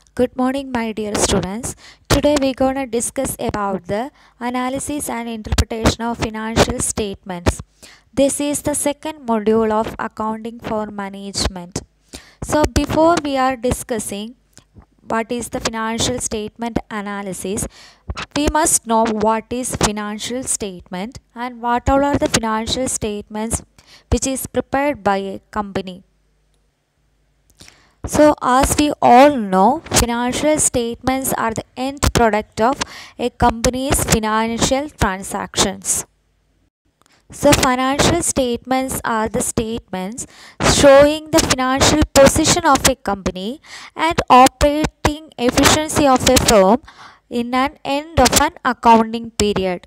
Good morning, my dear students. Today we're going to discuss about the analysis and interpretation of financial statements. This is the second module of accounting for management. So, before we are discussing what is the financial statement analysis, we must know what is financial statement and what all are the financial statements which is prepared by a company. So, as we all know, financial statements are the end product of a company's financial transactions. So, financial statements are the statements showing the financial position of a company and operating efficiency of a firm in an end of an accounting period.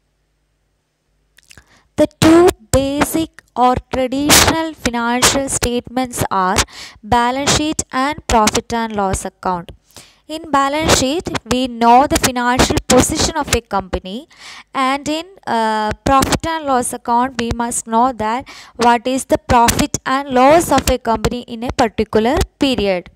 The two basic or traditional financial statements are balance sheet and profit and loss account. In balance sheet, we know the financial position of a company, and in uh, profit and loss account, we must know that what is the profit and loss of a company in a particular period.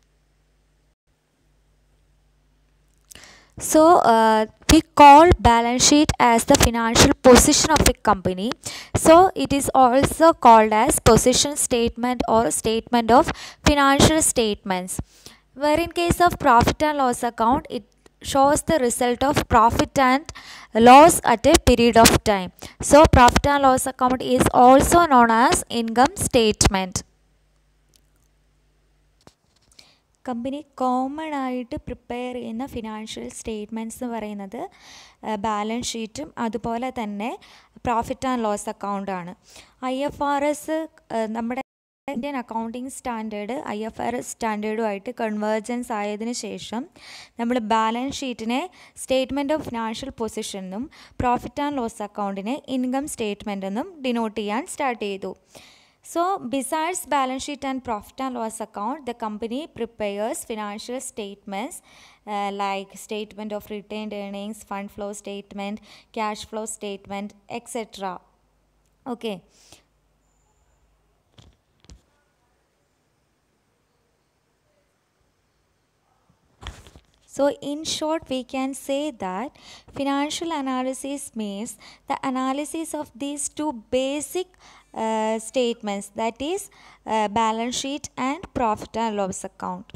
So, uh, we call balance sheet as the financial position of a company. So, it is also called as position statement or statement of financial statements. Where in case of profit and loss account, it shows the result of profit and loss at a period of time. So, profit and loss account is also known as income statement. Company common ആയിട്ട് prepare ചെയ്യുന്ന financial statements എന്ന് പറയുന്നത് balance ഷീറ്റും അതുപോലെ തന്നെ profit and loss അക്കൗണ്ടാണ് I F R S നമ്മുടെ Indian accounting standard I F R S സ്റ്റാൻഡേർഡുമായിട്ട് കൺവേർജൻസ് ആയതിനു ശേഷം നമ്മൾ ബാലൻസ് ഷീറ്റിനെ സ്റ്റേറ്റ്മെൻറ്റ് ഓഫ് ഫിനാൻഷ്യൽ പൊസിഷൻ എന്നും പ്രോഫിറ്റ് ആൻഡ് ലോസ് അക്കൗണ്ടിനെ ഇൻകം സ്റ്റേറ്റ്മെൻ്റ് എന്നും ഡിനോട്ട് ചെയ്യാൻ സ്റ്റാർട്ട് ചെയ്തു So, besides balance sheet and profit and loss account, the company prepares financial statements uh, like statement of retained earnings, fund flow statement, cash flow statement, etc. Okay. So, in short, we can say that financial analysis means the analysis of these two basic uh, statements that is uh, balance sheet and profit and loss account.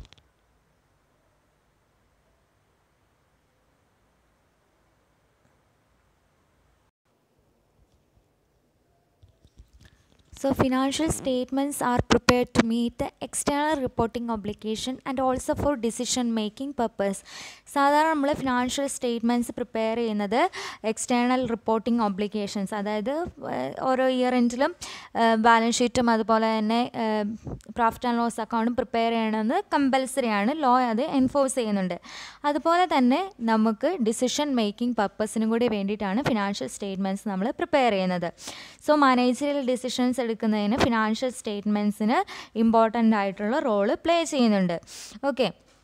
So, financial statements are prepared to meet the external reporting obligation and also for decision making purpose. സാധാരണ നമ്മൾ financial statements prepare ചെയ്യുന്നത് external reporting obligations അതായത് ഓരോ year എൻഡിലും balance ഷീറ്റും അതുപോലെ തന്നെ profit and loss അക്കൗണ്ടും പ്രിപ്പയർ ചെയ്യണമെന്ന് കമ്പൽസറി ആണ് ലോ അത് എൻഫോഴ്സ് ചെയ്യുന്നുണ്ട് അതുപോലെ തന്നെ നമുക്ക് ഡിസിഷൻ മേക്കിംഗ് പർപ്പസിനും കൂടി വേണ്ടിയിട്ടാണ് ഫിനാൻഷ്യൽ സ്റ്റേറ്റ്മെൻറ്റ്സ് നമ്മൾ പ്രിപ്പയർ ചെയ്യുന്നത് സോ മാനേജറിയൽ ഡിസിഷൻസ് എടുക്കുന്നതിന് ഫിനാൻഷ്യൽ സ്റ്റേറ്റ്മെൻറ്റ്സിന് ഇമ്പോർട്ടൻ്റ് ആയിട്ടുള്ള റോള് പ്ലേ ചെയ്യുന്നുണ്ട് ഓക്കെ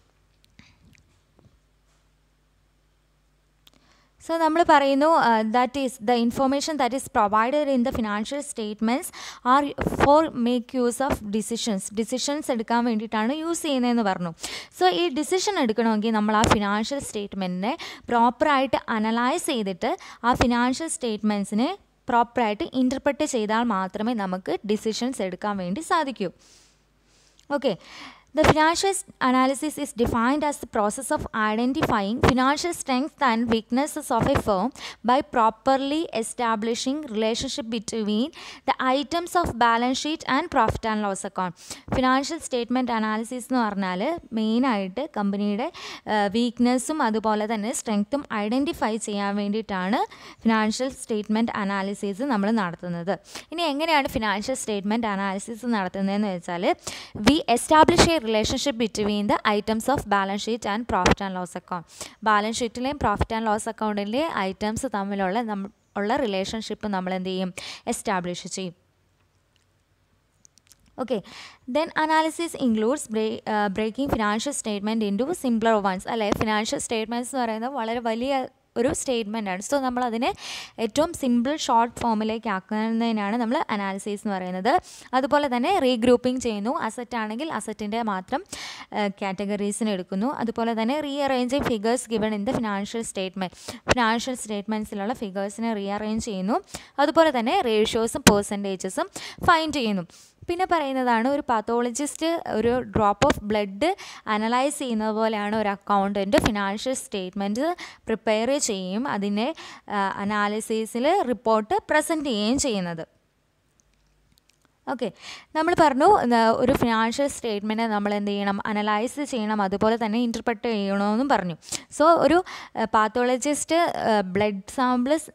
സോ നമ്മൾ പറയുന്നു that is the information that is provided in the financial statements are for make use of decisions decisions എടുക്കാൻ വേണ്ടിയിട്ടാണ് യൂസ് ചെയ്യുന്നതെന്ന് പറഞ്ഞു സോ ഈ ഡിസിഷൻ എടുക്കണമെങ്കിൽ നമ്മൾ ആ ഫിനാൻഷ്യൽ സ്റ്റേറ്റ്മെൻറ്റിനെ പ്രോപ്പറായിട്ട് അനലൈസ് ചെയ്തിട്ട് ആ ഫിനാൻഷ്യൽ സ്റ്റേറ്റ്മെൻറ്റ്സിനെ പ്രോപ്പറായിട്ട് ഇൻ്റർപ്രറ്റ് ചെയ്താൽ മാത്രമേ നമുക്ക് ഡിസിഷൻസ് എടുക്കാൻ വേണ്ടി സാധിക്കൂ okay The financial analysis is defined as the process of identifying financial strengths and weaknesses of a firm by properly establishing relationship between the items of balance sheet and profit and loss account. Financial statement analysis എന്ന് പറഞ്ഞാൽ മെയിനായിട്ട് കമ്പനിയുടെ വീക്ക്നെസ്സും അതുപോലെ തന്നെ സ്ട്രെങ്ത്തും identify ചെയ്യാൻ വേണ്ടിയിട്ടാണ് financial statement analysis നമ്മൾ നടത്തുന്നത് ഇനി എങ്ങനെയാണ് ഫിനാൻഷ്യൽ സ്റ്റേറ്റ്മെൻറ്റ് അനാലിസിസ് നടത്തുന്നതെന്ന് വെച്ചാൽ we establish a relationship between the items of balance sheet and profit and loss account balance ഷീറ്റിലെയും പ്രോഫിറ്റ് ആൻഡ് ലോസ് അക്കൗണ്ടിലെയും ഐറ്റംസ് തമ്മിലുള്ള നമ്മ ഉള്ള റിലേഷൻഷിപ്പ് നമ്മൾ എന്ത് ചെയ്യും എസ്റ്റാബ്ലിഷ് ചെയ്യും okay then analysis includes breaking financial statement into simpler ones അല്ലെ ഫിനാൻഷ്യൽ സ്റ്റേറ്റ്മെൻറ്റ്സ് എന്ന് പറയുന്നത് വളരെ വലിയ ഒരു സ്റ്റേറ്റ്മെൻ്റ് ആണ് സോ നമ്മൾ അതിനെ ഏറ്റവും സിമ്പിൾ ഷോർട്ട് ഫോമിലേക്ക് ആക്കുന്നതിനാണ് നമ്മൾ അനാലിസിസ് എന്ന് പറയുന്നത് അതുപോലെ തന്നെ റീഗ്രൂപ്പിംഗ് ചെയ്യുന്നു അസറ്റ് ആണെങ്കിൽ അസറ്റിൻ്റെ മാത്രം കാറ്റഗറീസിന് എടുക്കുന്നു അതുപോലെ തന്നെ rearranging figures given in the financial statement financial സ്റ്റേറ്റ്മെൻറ്റ്സിലുള്ള ഫിഗേഴ്സിനെ റീഅറേഞ്ച് ചെയ്യുന്നു അതുപോലെ തന്നെ റേഷ്യോസും പേഴ്സൻറ്റേജസും ഫൈൻഡ് ചെയ്യുന്നു പിന്നെ പറയുന്നതാണ് ഒരു പാത്തോളജിസ്റ്റ് ഒരു ഡ്രോപ്പ് ഓഫ് ബ്ലഡ് അനലൈസ് ചെയ്യുന്നത് പോലെയാണ് ഒരു അക്കൗണ്ടൻറ്റ് ഫിനാൻഷ്യൽ സ്റ്റേറ്റ്മെൻറ്റ് പ്രിപ്പയർ ചെയ്യുകയും അതിനെ അനാലിസിസിൽ റിപ്പോർട്ട് പ്രസൻറ്റ് ചെയ്യുകയും ചെയ്യുന്നത് ഓക്കെ നമ്മൾ പറഞ്ഞു ഒരു ഫിനാൻഷ്യൽ സ്റ്റേറ്റ്മെൻറ്റ് നമ്മൾ എന്ത് ചെയ്യണം അനലൈസ് ചെയ്യണം അതുപോലെ തന്നെ ഇൻ്റർപ്രറ്റ് ചെയ്യണമെന്നും പറഞ്ഞു സോ ഒരു പാത്തോളജിസ്റ്റ് ബ്ലഡ് സാമ്പിൾസ്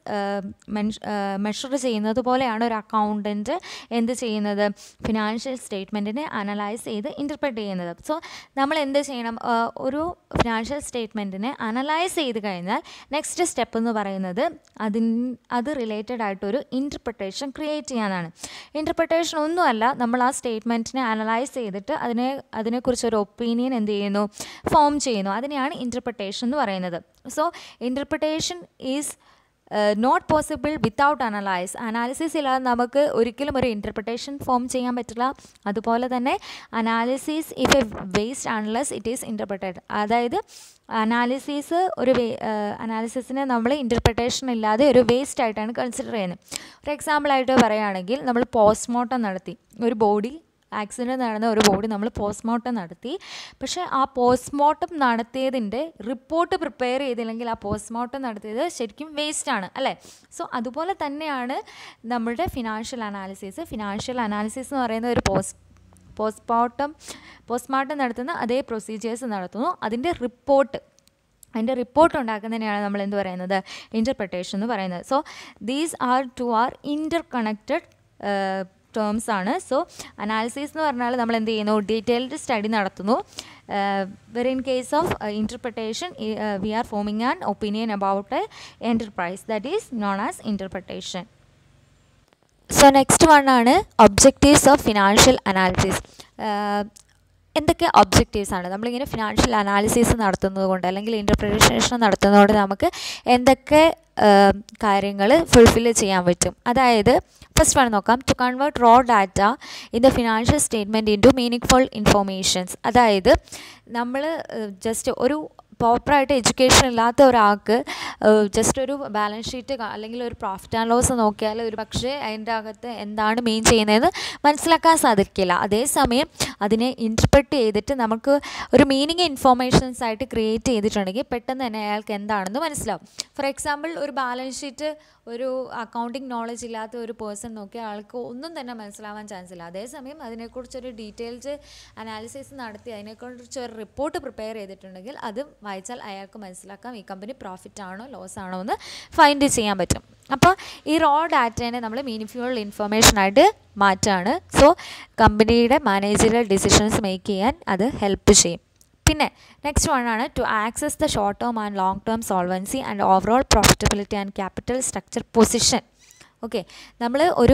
മെഷർ ചെയ്യുന്നത് പോലെയാണ് ഒരു അക്കൗണ്ടൻറ്റ് എന്ത് ചെയ്യുന്നത് ഫിനാൻഷ്യൽ സ്റ്റേറ്റ്മെൻറ്റിനെ അനലൈസ് ചെയ്ത് ഇൻ്റർപ്രറ്റ് ചെയ്യുന്നത് സോ നമ്മൾ എന്ത് ചെയ്യണം ഒരു ഫിനാൻഷ്യൽ സ്റ്റേറ്റ്മെൻറ്റിനെ അനലൈസ് ചെയ്ത് കഴിഞ്ഞാൽ നെക്സ്റ്റ് സ്റ്റെപ്പ് എന്ന് പറയുന്നത് അതിന് അത് റിലേറ്റഡ് ആയിട്ടൊരു ഇൻ്റർപ്രിട്ടേഷൻ ക്രിയേറ്റ് ചെയ്യാനാണ് ഇൻ്റർപ്രിട്ടേഷൻ ഒന്നുമല്ല നമ്മൾ ആ സ്റ്റേറ്റ്മെൻറ്റിനെ അനലൈസ് ചെയ്തിട്ട് അതിനെ അതിനെക്കുറിച്ചൊരു ഒപ്പീനിയൻ എന്ത് ചെയ്യുന്നു ഫോം ചെയ്യുന്നു അതിനെയാണ് ഇൻ്റർപ്രിട്ടേഷൻ എന്ന് പറയുന്നത് so interpretation is not possible without analyse analysis ഇല്ലാതെ നമുക്ക് ഒരിക്കലും ഒരു ഇൻ്റർപ്രിട്ടേഷൻ ഫോം ചെയ്യാൻ പറ്റില്ല അതുപോലെ തന്നെ analysis if a waste unless it is interpreted അതായത് അനാലിസിസ് ഒരു വേ അനാലിസിസിനെ നമ്മൾ ഇൻ്റർപ്രിട്ടേഷൻ ഇല്ലാതെ ഒരു വേസ്റ്റ് ആയിട്ടാണ് കൺസിഡർ ചെയ്യുന്നത് ഒരു എക്സാമ്പിളായിട്ട് പറയുകയാണെങ്കിൽ നമ്മൾ പോസ്റ്റ്മോർട്ടം നടത്തി ഒരു ബോഡി ആക്സിഡൻറ്റ് നടന്ന ഒരു ബോഡി നമ്മൾ പോസ്റ്റ്മോർട്ടം നടത്തി പക്ഷേ ആ പോസ്റ്റ്മോർട്ടം നടത്തിയതിൻ്റെ റിപ്പോർട്ട് പ്രിപ്പയർ ചെയ്തില്ലെങ്കിൽ ആ പോസ്റ്റ്മോർട്ടം നടത്തിയത് ശരിക്കും വേസ്റ്റാണ് അല്ലേ സോ അതുപോലെ തന്നെയാണ് നമ്മുടെ ഫിനാൻഷ്യൽ അനാലിസിസ് ഫിനാൻഷ്യൽ അനാലിസിസ് എന്ന് പറയുന്ന ഒരു പോസ്റ്റ് പോസ്റ്റ്മോർട്ടം പോസ്റ്റ്മോർട്ടം നടത്തുന്ന അതേ പ്രൊസീജിയേഴ്സ് നടത്തുന്നു അതിൻ്റെ റിപ്പോർട്ട് അതിൻ്റെ റിപ്പോർട്ട് ഉണ്ടാക്കുന്നതിനെയാണ് നമ്മൾ എന്ത് പറയുന്നത് ഇൻ്റർപ്രിട്ടേഷൻ എന്ന് പറയുന്നത് so these are two are interconnected terms ആണ് സോ അനാലിസിസ് എന്ന് പറഞ്ഞാൽ നമ്മൾ എന്ത് ചെയ്യുന്നു ഡീറ്റെയിൽഡ് സ്റ്റഡി നടത്തുന്നു where in case of interpretation we are forming an opinion about a enterprise that is known as interpretation so next one ആണ് objectives of financial analysis എന്തൊക്കെ objectives ആണ് നമ്മളിങ്ങനെ ഫിനാൻഷ്യൽ അനാലിസിസ് നടത്തുന്നത് കൊണ്ട് അല്ലെങ്കിൽ ഇൻ്റർപ്രിട്ടേഷൻ നടത്തുന്നതുകൊണ്ട് നമുക്ക് എന്തൊക്കെ കാര്യങ്ങൾ ഫുൾഫിൽ ചെയ്യാൻ പറ്റും അതായത് ഫസ്റ്റ് വൺ നോക്കാം to convert raw data in the financial statement into meaningful informations അതായത് നമ്മൾ ജസ്റ്റ് ഒരു പ്രോപ്പറായിട്ട് എഡ്യൂക്കേഷൻ ഇല്ലാത്ത ഒരാൾക്ക് ജസ്റ്റ് ഒരു ബാലൻസ് ഷീറ്റ് അല്ലെങ്കിൽ ഒരു പ്രോഫിറ്റ് ആൻഡ് ലോസ് നോക്കിയാൽ ഒരു പക്ഷേ അതിൻ്റെ അകത്ത് എന്താണ് മെയിൻ ചെയ്യുന്നതെന്ന് മനസ്സിലാക്കാൻ സാധിക്കില്ല അതേസമയം അതിനെ ഇൻറ്റർപ്രറ്റ് ചെയ്തിട്ട് നമുക്ക് ഒരു മീനിങ് ഇൻഫോർമേഷൻസ് ആയിട്ട് ക്രിയേറ്റ് ചെയ്തിട്ടുണ്ടെങ്കിൽ പെട്ടെന്ന് തന്നെ അയാൾക്ക് എന്താണെന്ന് മനസ്സിലാവും ഫോർ എക്സാമ്പിൾ ഒരു ബാലൻസ് ഷീറ്റ് ഒരു അക്കൗണ്ടിങ് നോളജ് ഇല്ലാത്ത ഒരു പേഴ്സൺ നോക്കിയാൽ ആൾക്ക് ഒന്നും തന്നെ മനസ്സിലാവാൻ ചാൻസ് ഇല്ല അതേസമയം അതിനെക്കുറിച്ചൊരു ഡീറ്റെയിൽസ് അനാലിസിസ് നടത്തി അതിനെക്കുറിച്ച് ഒരു റിപ്പോർട്ട് പ്രിപ്പയർ ചെയ്തിട്ടുണ്ടെങ്കിൽ അത് വായിച്ചാൽ അയാൾക്ക് മനസ്സിലാക്കാം ഈ കമ്പനി പ്രോഫിറ്റ് ആണോ ലോസ് ആണോ എന്ന് ഫൈൻഡ് ചെയ്യാൻ പറ്റും അപ്പോൾ ഈ റോ ഡാറ്റേനെ നമ്മൾ മീനിങ്ഫുൾ ഇൻഫർമേഷൻ ആയിട്ട് മാറ്റാണ് സോ കമ്പനിയുടെ മാനേജറൽ ഡിസിഷൻസ് മേക്ക് ചെയ്യാൻ അത് ഹെൽപ്പ് ചെയ്യും പിന്നെ നെക്സ്റ്റ് വൺ ആണ് to access the short term and long term solvency and overall profitability and capital structure position okay നമ്മൾ ഒരു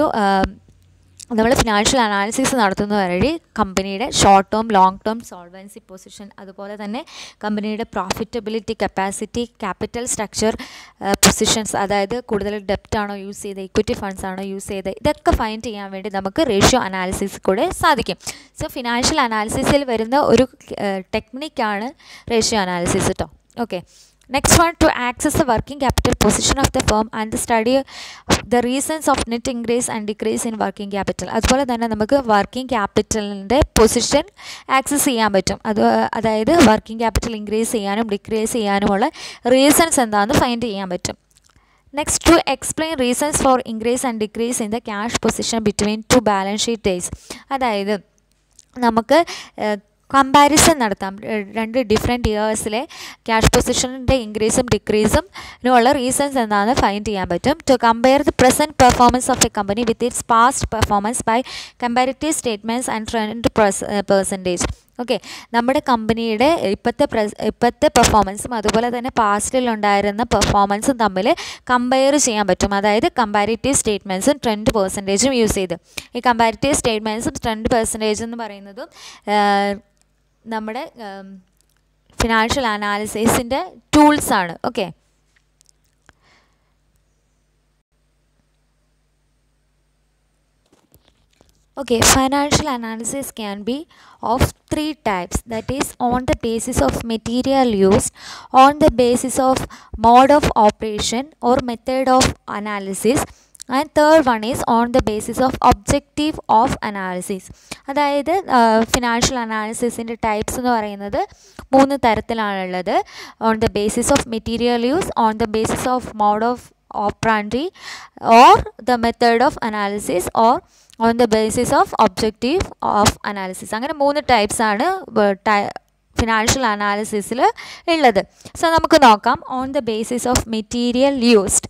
നമ്മൾ ഫിനാൻഷ്യൽ അനാലിസിസ് നടത്തുന്ന വഴി കമ്പനിയുടെ short term long term solvency position അതുപോലെ തന്നെ കമ്പനിയുടെ profitability capacity capital structure positions അതായത് കൂടുതൽ ഡെപ്റ്റ് ആണോ യൂസ് ചെയ്ത് ഇക്വിറ്റി ഫണ്ട്സ് ആണോ യൂസ് ചെയ്ത് ഇതൊക്കെ ഫൈൻഡ് ചെയ്യാൻ വേണ്ടി നമുക്ക് റേഷ്യോ അനാലിസിസ് കൂടെ സാധിക്കും സോ ഫിനാൻഷ്യൽ അനാലിസിസിൽ വരുന്ന ഒരു ടെക്നിക്കാണ് റേഷ്യോ അനാലിസിസ് കേട്ടോ okay next one to access the working capital position of the firm and the study the reasons of net increase and decrease in working capital അതുപോലെ തന്നെ നമുക്ക് വർക്കിംഗ് ക്യാപിറ്റലിൻ്റെ പൊസിഷൻ ആക്സസ് ചെയ്യാൻ പറ്റും അത് അതായത് വർക്കിംഗ് ക്യാപിറ്റൽ ഇൻക്രീസ് ചെയ്യാനും decrease ചെയ്യാനുമുള്ള reasons എന്താണെന്ന് ഫൈൻഡ് ചെയ്യാൻ പറ്റും next to explain reasons for increase and decrease in the cash position between two balance sheet days അതായത് നമുക്ക് കമ്പാരിസൺ നടത്താം രണ്ട് ഡിഫറെൻറ്റ് ഇയേഴ്സിലെ ക്യാഷ് പൊസിഷൻ്റെ ഇൻക്രീസും ഡിക്രീസും ഉള്ള റീസൺസ് എന്താണെന്ന് ഫൈൻഡ് ചെയ്യാൻ പറ്റും to compare the present performance of a company with its past performance by comparative statements and trend percentage okay നമ്മുടെ കമ്പനിയുടെ ഇപ്പോഴത്തെ പ്രസ് ഇപ്പോഴത്തെ പെർഫോമൻസും അതുപോലെ തന്നെ പാസ്റ്റിലുണ്ടായിരുന്ന പെർഫോമൻസും തമ്മിൽ കമ്പയർ ചെയ്യാൻ പറ്റും അതായത് കമ്പാരിറ്റീവ് സ്റ്റേറ്റ്മെൻറ്റ്സും ട്രെൻഡ് പെർസെൻറ്റേജും യൂസ് ചെയ്ത് ഈ കമ്പാരിറ്റീവ് സ്റ്റേറ്റ്മെൻറ്റ്സും ട്രെൻഡ് പെർസെൻറ്റേജ് എന്ന് പറയുന്നതും നമ്മുടെ ഫിനാൻഷ്യൽ അനാലിസിസിൻ്റെ ടൂൾസാണ് okay Okay, financial analysis can be of three types that is on the basis of material used, on the basis of mode of operation or method of analysis and third one is on the basis of objective of analysis അതായത് financial അനാലിസിസിൻ്റെ types എന്ന് പറയുന്നത് മൂന്ന് തരത്തിലാണുള്ളത് on the basis of material use on the basis of mode of operandi or the method of analysis or on the basis of objective of analysis അങ്ങനെ മൂന്ന് types ആണ് financial അനാലിസിസിൽ ഉള്ളത് സോ നമുക്ക് നോക്കാം on the basis of material used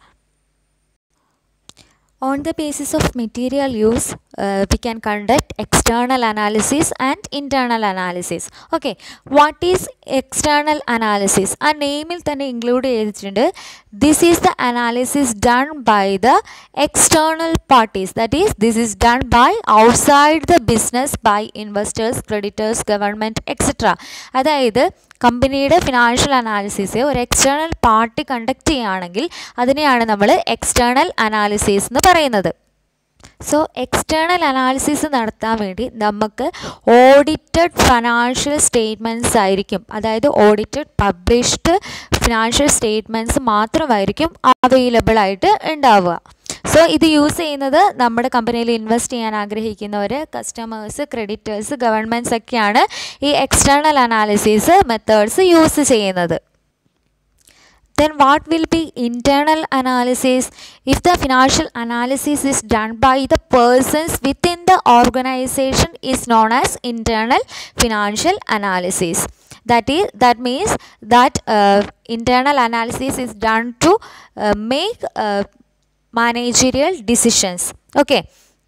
On the basis of material use, uh, we can conduct external analysis and internal analysis. Okay, what is external analysis? ആ നെയിമിൽ തന്നെ include ചെയ്തിട്ടുണ്ട് this is the analysis done by the external parties that is this is done by outside the business by investors creditors government etcetera അതായത് കമ്പനിയുടെ financial analysis ഒരു external party conduct ചെയ്യുകയാണെങ്കിൽ അതിനെയാണ് നമ്മൾ external analysis എന്ന് പറയുന്നത് so external analysis നടത്താൻ വേണ്ടി നമുക്ക് ഓഡിറ്റഡ് ഫിനാൻഷ്യൽ സ്റ്റേറ്റ്മെൻറ്റ്സ് ആയിരിക്കും അതായത് ഓഡിറ്റഡ് പബ്ലിഷ്ഡ് ഫിനാൻഷ്യൽ സ്റ്റേറ്റ്മെൻറ്റ്സ് മാത്രമായിരിക്കും അവൈലബിൾ ആയിട്ട് ഉണ്ടാവുക സോ ഇത് യൂസ് ചെയ്യുന്നത് നമ്മുടെ കമ്പനിയിൽ ഇൻവെസ്റ്റ് ചെയ്യാൻ ആഗ്രഹിക്കുന്നവർ കസ്റ്റമേഴ്സ് ക്രെഡിറ്റേഴ്സ് ഗവൺമെൻറ്റ്സ് ഒക്കെയാണ് ഈ എക്സ്റ്റേണൽ അനാലിസിസ് മെത്തേഡ്സ് യൂസ് ചെയ്യുന്നത് then what will be internal analysis if the financial analysis is done by the persons within the organization is known as internal financial analysis that is that means that uh, internal analysis is done to uh, make uh, managerial decisions okay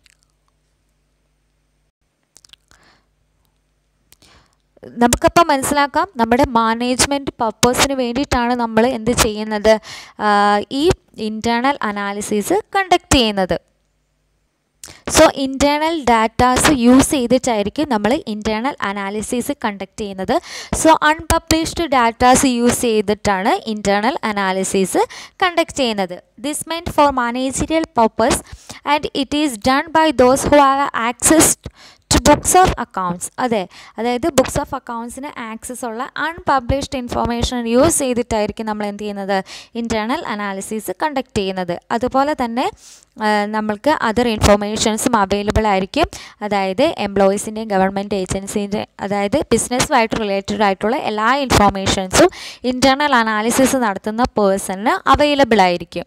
നമുക്കപ്പോൾ മനസ്സിലാക്കാം നമ്മുടെ management പർപ്പസിന് വേണ്ടിയിട്ടാണ് നമ്മൾ എന്ത് ചെയ്യുന്നത് ഈ internal analysis conduct ചെയ്യുന്നത് സോ ഇൻറ്റേർണൽ ഡാറ്റാസ് യൂസ് ചെയ്തിട്ടായിരിക്കും നമ്മൾ ഇൻറ്റേർണൽ അനാലിസിസ് കണ്ടക്ട് ചെയ്യുന്നത് സോ അൺപബ്ലിഷ്ഡ് ഡാറ്റാസ് യൂസ് ചെയ്തിട്ടാണ് ഇൻറ്റേർണൽ അനാലിസിസ് കണ്ടക്ട് ചെയ്യുന്നത് this meant for managerial purpose and it is done by those who have access to books of accounts അതെ അതായത് books of അക്കൗണ്ട്സിന് access ഉള്ള unpublished information use ചെയ്തിട്ടായിരിക്കും നമ്മൾ എന്ത് ചെയ്യുന്നത് ഇൻറ്റേർണൽ അനാലിസിസ് കണ്ടക്ട് ചെയ്യുന്നത് അതുപോലെ തന്നെ നമ്മൾക്ക് അതർ ഇൻഫോർമേഷൻസും അവൈലബിൾ ആയിരിക്കും അതായത് എംപ്ലോയീസിൻ്റെയും ഗവൺമെൻറ് ഏജൻസീൻ്റെ അതായത് ബിസിനസ്സുമായിട്ട് റിലേറ്റഡ് ആയിട്ടുള്ള എല്ലാ ഇൻഫോർമേഷൻസും ഇൻറ്റേർണൽ അനാലിസിസ് നടത്തുന്ന പേഴ്സണിന് അവൈലബിൾ ആയിരിക്കും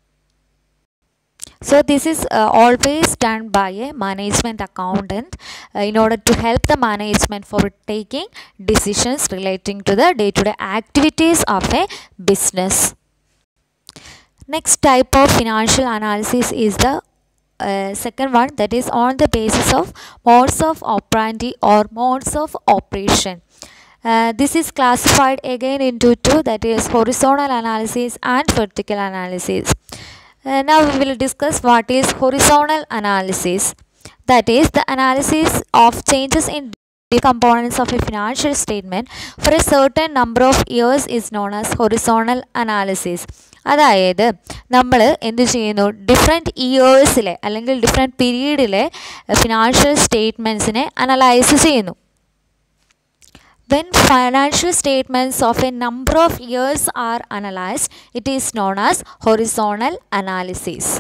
So this is uh, always done by a management accountant uh, in order to help the management for taking decisions relating to the day-to-day activities of a business. Next type of financial analysis is the uh, second one that is on the basis of modes of operandi or modes of operation. Uh, this is classified again into two that is horizontal analysis and vertical analysis. Uh, now we will discuss what is horizontal analysis. That is the analysis of changes in the components of a financial statement for a certain number of years is known as horizontal analysis. അതായത് നമ്മൾ എന്ത് ചെയ്യുന്നു different ഇയേഴ്സിലെ അല്ലെങ്കിൽ different പീരീഡിലെ financial സ്റ്റേറ്റ്മെൻറ്റ്സിനെ analyse ചെയ്യുന്നു When financial statements of a number of years are analyzed, it is known as horizontal analysis.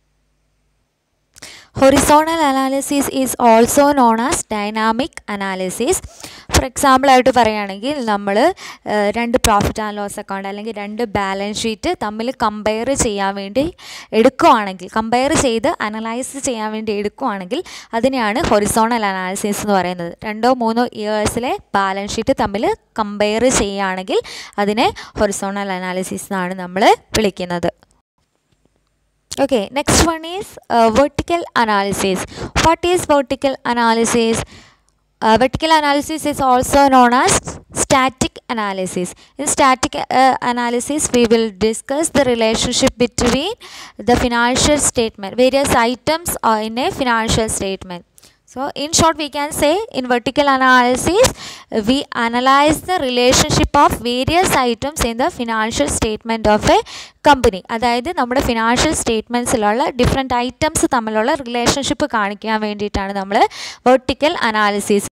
Horizontal analysis is also known as dynamic analysis. For example ആയിട്ട് പറയുകയാണെങ്കിൽ നമ്മൾ രണ്ട് പ്രോഫിറ്റ് ആൻഡ് ലോസ് അക്കൗണ്ട് അല്ലെങ്കിൽ രണ്ട് balance sheet തമ്മിൽ compare ചെയ്യാൻ വേണ്ടി എടുക്കുവാണെങ്കിൽ കമ്പയർ ചെയ്ത് അനലൈസ് ചെയ്യാൻ വേണ്ടി എടുക്കുവാണെങ്കിൽ അതിനെയാണ് ഹൊറിസോണൽ അനാലിസിസ് എന്ന് പറയുന്നത് രണ്ടോ മൂന്നോ ഇയേഴ്സിലെ ബാലൻസ് ഷീറ്റ് തമ്മിൽ കമ്പയർ ചെയ്യുകയാണെങ്കിൽ അതിനെ ഹൊറിസോണൽ അനാലിസിസ് എന്നാണ് നമ്മൾ വിളിക്കുന്നത് okay next one is uh, vertical analysis what is vertical analysis uh, vertical analysis is also known as static analysis in static uh, analysis we will discuss the relationship between the financial statement various items are in a financial statement So, in short, we can say in vertical analysis, we analyze the relationship of various items in the financial statement of a company. അതായത് നമ്മുടെ financial സ്റ്റേറ്റ്മെൻറ്റ്സിലുള്ള different items തമ്മിലുള്ള relationship കാണിക്കാൻ വേണ്ടിയിട്ടാണ് നമ്മൾ vertical analysis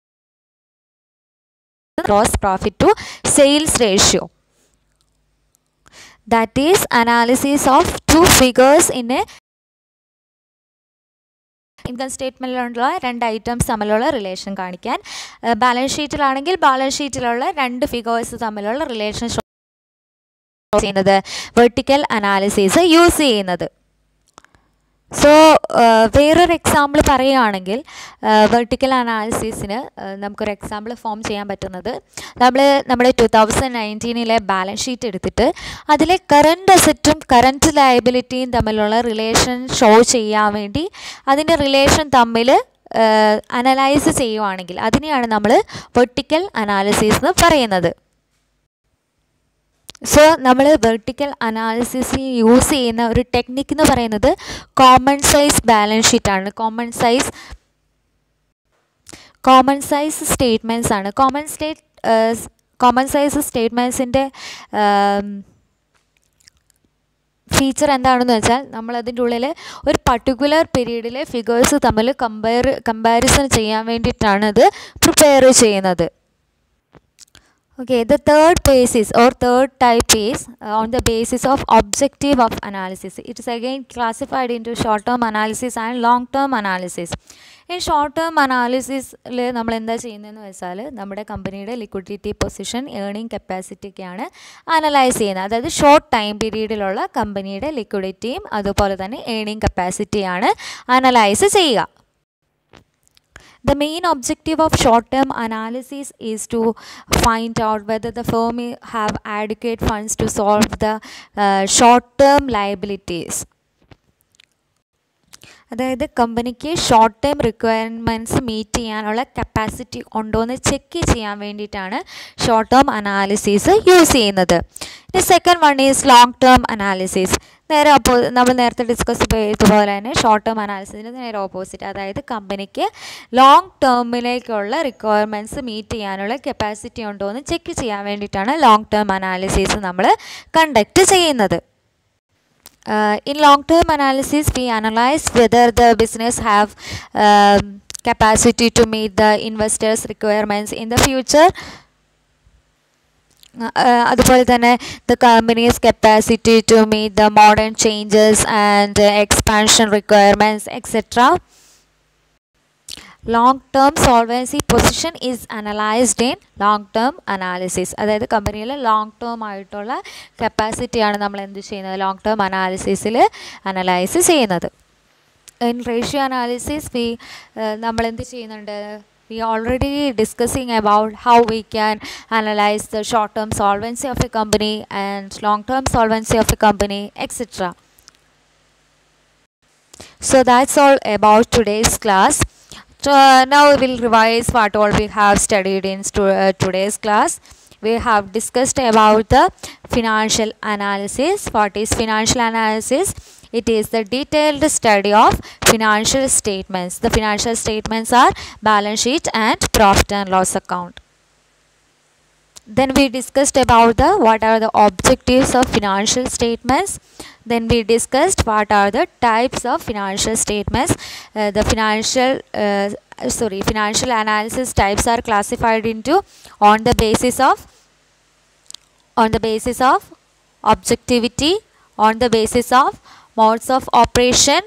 gross profit to sales ratio that is analysis of two figures in a income സ്റ്റേറ്റ്മെൻറ്റിലുള്ള രണ്ട് items തമ്മിലുള്ള റിലേഷൻ കാണിക്കാൻ ബാലൻസ് ഷീറ്റിലാണെങ്കിൽ ബാലൻസ് ഷീറ്റിലുള്ള രണ്ട് ഫിഗേഴ്സ് തമ്മിലുള്ള റിലേഷൻ ചെയ്യുന്നത് വെർട്ടിക്കൽ അനാലിസിസ് യൂസ് ചെയ്യുന്നത് സോ വേറൊരു എക്സാമ്പിൾ പറയുകയാണെങ്കിൽ വെർട്ടിക്കൽ അനാലിസിസിന് നമുക്കൊരു എക്സാമ്പിൾ ഫോം ചെയ്യാൻ പറ്റുന്നത് നമ്മൾ നമ്മുടെ ടു തൗസൻഡ് നയൻറ്റീനിലെ ബാലൻസ് ഷീറ്റ് എടുത്തിട്ട് അതിലെ കറണ്ട് അസറ്റും കറണ്ട് ലയബിലിറ്റിയും തമ്മിലുള്ള റിലേഷൻ ഷോ ചെയ്യാൻ വേണ്ടി അതിൻ്റെ റിലേഷൻ തമ്മിൽ അനലൈസ് ചെയ്യുവാണെങ്കിൽ അതിനെയാണ് നമ്മൾ വെർട്ടിക്കൽ അനാലിസിസ് എന്ന് പറയുന്നത് സോ നമ്മൾ വെർട്ടിക്കൽ അനാലിസിസ് യൂസ് ചെയ്യുന്ന ഒരു ടെക്നിക്ക് എന്ന് പറയുന്നത് കോമൺ സൈസ് ബാലൻസ് ഷീറ്റാണ് common size common size statements ആണ് കോമൺ സ്റ്റേറ്റ് കോമൺ സൈസ് സ്റ്റേറ്റ്മെൻറ്റ്സിൻ്റെ ഫീച്ചർ എന്താണെന്ന് വെച്ചാൽ നമ്മൾ അതിൻ്റെ ഉള്ളിൽ ഒരു പർട്ടിക്കുലർ പീരീഡിലെ ഫിഗേഴ്സ് തമ്മിൽ കമ്പയർ കമ്പാരിസൺ ചെയ്യാൻ വേണ്ടിയിട്ടാണ് ഇത് പ്രിപ്പയർ ചെയ്യുന്നത് Okay, the third basis or third type is uh, on the basis of objective of analysis. It is again classified into short term analysis and long term analysis. ഈ short term അനാലിസിസിൽ നമ്മൾ എന്താ ചെയ്യുന്നതെന്ന് വെച്ചാൽ നമ്മുടെ കമ്പനിയുടെ liquidity position earning കപ്പാസിറ്റിയൊക്കെയാണ് analyse ചെയ്യുന്നത് അതായത് ഷോർട്ട് ടൈം പീരീഡിലുള്ള കമ്പനിയുടെ ലിക്വിഡിറ്റിയും അതുപോലെ തന്നെ ഏണിംഗ് കപ്പാസിറ്റിയാണ് അനലൈസ് ചെയ്യുക The main objective of short-term analysis is to find out whether the firm have adequate funds to solve the uh, short-term liabilities. അതായത് കമ്പനിക്ക് ഷോർട്ട് ടൈം റിക്വയർമെൻറ്റ്സ് മീറ്റ് ചെയ്യാനുള്ള കപ്പാസിറ്റി ഉണ്ടോ എന്ന് ചെക്ക് ചെയ്യാൻ വേണ്ടിയിട്ടാണ് ഷോർട്ട് ടേം അനാലിസിസ് യൂസ് ചെയ്യുന്നത് ഇനി second one is long term analysis നേരെ അപ്പോൾ നമ്മൾ നേരത്തെ ഡിസ്കസ് ചെയ്തതുപോലെ തന്നെ ഷോർട്ട് ടേം അനാലിസിസിന് നേരെ ഓപ്പോസിറ്റ് അതായത് കമ്പനിക്ക് ലോങ് ടേമിലേക്കുള്ള റിക്വയർമെൻറ്റ്സ് മീറ്റ് ചെയ്യാനുള്ള കപ്പാസിറ്റി ഉണ്ടോ എന്ന് ചെക്ക് ചെയ്യാൻ വേണ്ടിയിട്ടാണ് ലോങ് ടേം അനാലിസിസ് നമ്മൾ കണ്ടക്ട് ചെയ്യുന്നത് uh, in long term analysis we analyze whether the business have um, capacity to meet the investors requirements in the future അതുപോലെ തന്നെ the company's capacity to meet the modern changes and expansion requirements etcetera long term solvency position is analysed in long term analysis അതായത് കമ്പനിയിൽ long term ആയിട്ടുള്ള കപ്പാസിറ്റിയാണ് നമ്മൾ എന്ത് ചെയ്യുന്നത് long term അനാലിസിസിൽ അനലൈസ് ചെയ്യുന്നത് ഇൻ റേഷ്യോ അനാലിസിസ് വി നമ്മൾ എന്ത് ചെയ്യുന്നുണ്ട് we already discussing about how we can analyze the short term solvency of a company and long term solvency of a company etc so that's all about today's class so uh, now we will revise what all we have studied in stu- uh, today's class we have discussed about the financial analysis what is financial analysis it is the detailed study of financial statements the financial statements are balance sheet and profit and loss account then we discussed about the what are the objectives of financial statements then we discussed what are the types of financial statements uh, the financial uh, sorry financial analysis types are classified into on the basis of on the basis of objectivity on the basis of modes of operation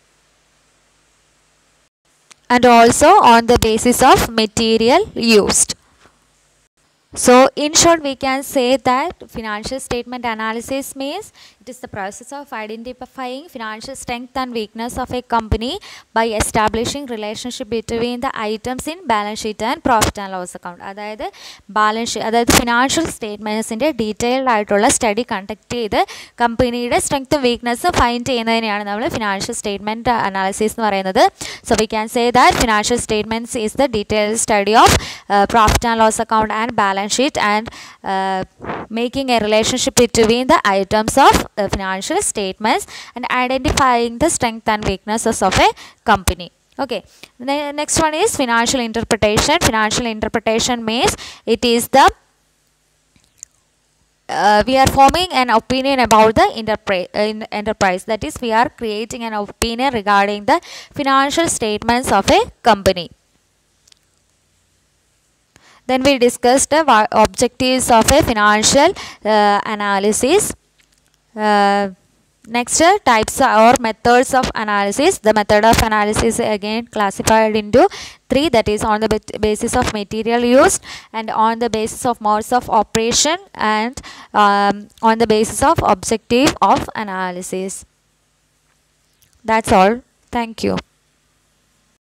and also on the basis of material used so in short we can say that financial statement analysis means it is the process of identifying financial strength and weakness of a company by establishing relationship between the items in balance sheet and profit and loss account അതായത് balance sheet അതായത് financial സ്റ്റേറ്റ്മെൻറ്റ്സിൻ്റെ detailed ആയിട്ടുള്ള study conduct ചെയ്ത് കമ്പനിയുടെ സ്ട്രെങ്ത്തും വീക്ക്നെസ്സും find ചെയ്യുന്നതിനെയാണ് നമ്മൾ financial statement analysis എന്ന് പറയുന്നത് so we can say that financial statements is the detailed study of profit and loss account and balance sheet and uh, making a relationship between the items of uh, financial statements and identifying the strength and weaknesses of a company okay Ne- next one is financial interpretation financial interpretation means it is the uh, we are forming an opinion about the enterprise, uh, enterprise that is we are creating an opinion regarding the financial statements of a company then we discussed the wa- objectives of a financial uh, analysis uh, next uh, types or methods of analysis the method of analysis again classified into three that is on the bat- basis of material used and on the basis of modes of operation and um, on the basis of objective of analysis that's all thank you